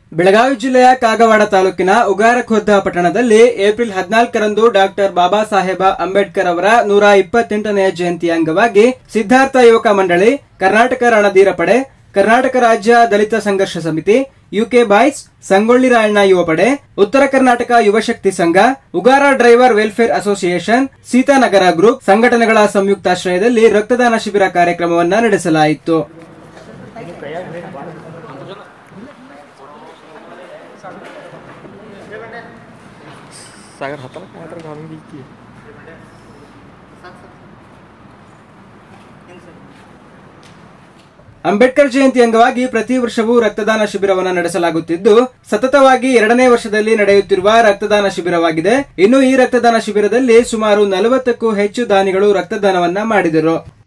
ಬೆಳಗಾವಿ ಜಿಲ್ಲೆಯ ಕಾಗವಾಡ ತಾಲೂಕಿನ ಉಗಾರಖೋರ್ದ ಪಟ್ಟಣದಲ್ಲಿ ಏಪ್ರಿಲ್ ಹದಿನಾಲ್ಕರಂದು ಡಾಕ್ಟರ್ ಬಾಬಾ ಸಾಹೇಬ ಅಂಬೇಡ್ಕರ್ ಅವರ ನೂರ ಇಪ್ಪತ್ತೆಂಟನೆಯ ಜಯಂತಿ ಅಂಗವಾಗಿ ಸಿದ್ಧಾರ್ಥ ಯುವಕ ಮಂಡಳಿ ಕರ್ನಾಟಕ ರಣಧೀರ ಪಡೆ ಕರ್ನಾಟಕ ರಾಜ್ಯ ದಲಿತ ಸಂಘರ್ಷ ಸಮಿತಿ ಯುಕೆ ಬಾಯ್ಸ್ ಸಂಗೊಳ್ಳಿ ರಾಯಣ್ಣ ಯುವ ಪಡೆ ಉತ್ತರ ಕರ್ನಾಟಕ ಯುವಶಕ್ತಿ ಸಂಘ Ugar driver welfare association Seetanagara group ಸಂಘಟನೆಗಳ ಸಂಯುಕ್ತಾಶ್ರಯದಲ್ಲಿ ರಕ್ತದಾನ ಶಿಬಿರ ಕಾರ್ಯಕ್ರಮವನ್ನ ನಡೆಸಲಾಯಿತು सागर हाताला काय तर घालून घे की ಅಂಬೇಡ್ಕರ್ ಜಯಂತಿ ಅಂಗವಾಗಿ ಪ್ರತಿ ವರ್ಷವೂ ರಕ್ತದಾನ ಶಿಬಿರವನ್ನು ನಡೆಸಲಾಗುತ್ತಿದ್ದು ಸತತವಾಗಿ ಎರಡನೇ ವರ್ಷದಲ್ಲಿ ನಡೆಯುತ್ತಿರುವ ರಕ್ತದಾನ ಶಿಬಿರವಾಗಿದೆ ಇನ್ನು ಈ ರಕ್ತದಾನ ಶಿಬಿರದಲ್ಲಿ ಸುಮಾರು ನಲವತ್ತಕ್ಕೂ ಹೆಚ್ಚು ದಾನಿಗಳು ರಕ್ತದಾನವನ್ನ ಮಾಡಿದರು